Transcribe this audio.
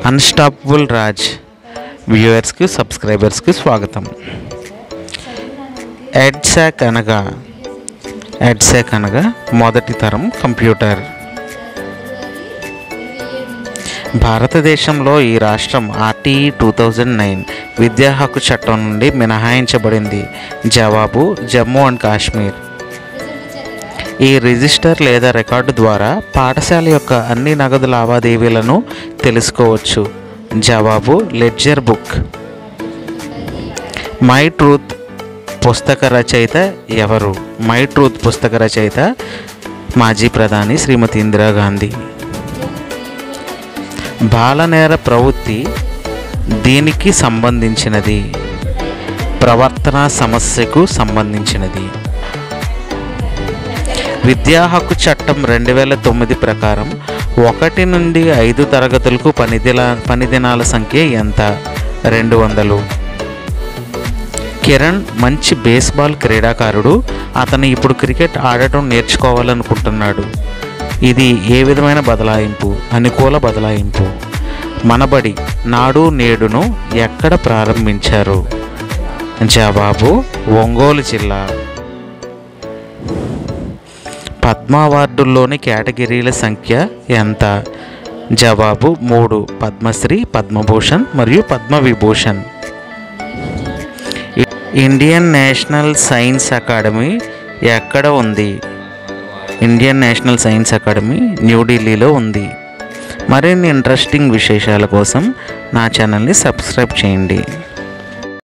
unstoppable Raj వ్యూవర్స్కి సబ్స్క్రైబర్స్కి స్వాగతం ఎడ్సాక్ అనగా ఎడ్సాక్ అనగా మొదటి తరం కంప్యూటర్ భారతదేశంలో ఈ రాష్ట్రం ఆర్టీఈ టూ థౌజండ్ నైన్ విద్యా హక్కు చట్టం నుండి మినహాయించబడింది జవాబు జమ్మూ అండ్ కాశ్మీర్ ఈ రిజిస్టర్ లేదా రికార్డు ద్వారా పాఠశాల యొక్క అన్ని నగదు లావాదేవీలను తెలుసుకోవచ్చు జవాబు లెడ్జర్ బుక్ మై ట్రూత్ పుస్తక రచయిత ఎవరు మై ట్రూత్ పుస్తక రచయిత మాజీ ప్రధాని శ్రీమతి ఇందిరాగాంధీ బాలనేర ప్రవృత్తి దీనికి సంబంధించినది ప్రవర్తన సమస్యకు సంబంధించినది విద్యా హక్కు చట్టం రెండు వేల తొమ్మిది ప్రకారం ఒకటి నుండి ఐదు తరగతులకు పని దిన పని దినాల సంఖ్య ఎంత రెండు వందలు కిరణ్ మంచి బేస్బాల్ క్రీడాకారుడు అతను ఇప్పుడు క్రికెట్ ఆడటం నేర్చుకోవాలనుకుంటున్నాడు ఇది ఏ విధమైన బదలాయింపు అనుకూల బదలాయింపు మనబడి నాడు నేడును ఎక్కడ ప్రారంభించారు జవాబు ఒంగోలు జిల్లా పద్మ అవార్డుల్లోని కేటగిరీల సంఖ్య ఎంత జవాబు మూడు పద్మశ్రీ పద్మభూషణ్ మరియు పద్మవిభూషణ్ ఇ- ఇండియన్ నేషనల్ సైన్స్ అకాడమీ ఎక్కడ ఉంది ఇండియన్ నేషనల్ సైన్స్ అకాడమీ న్యూఢిల్లీలో ఉంది మరిన్ని ఇంట్రెస్టింగ్ విశేషాల కోసం నా ఛానల్ని సబ్స్క్రైబ్ చేయండి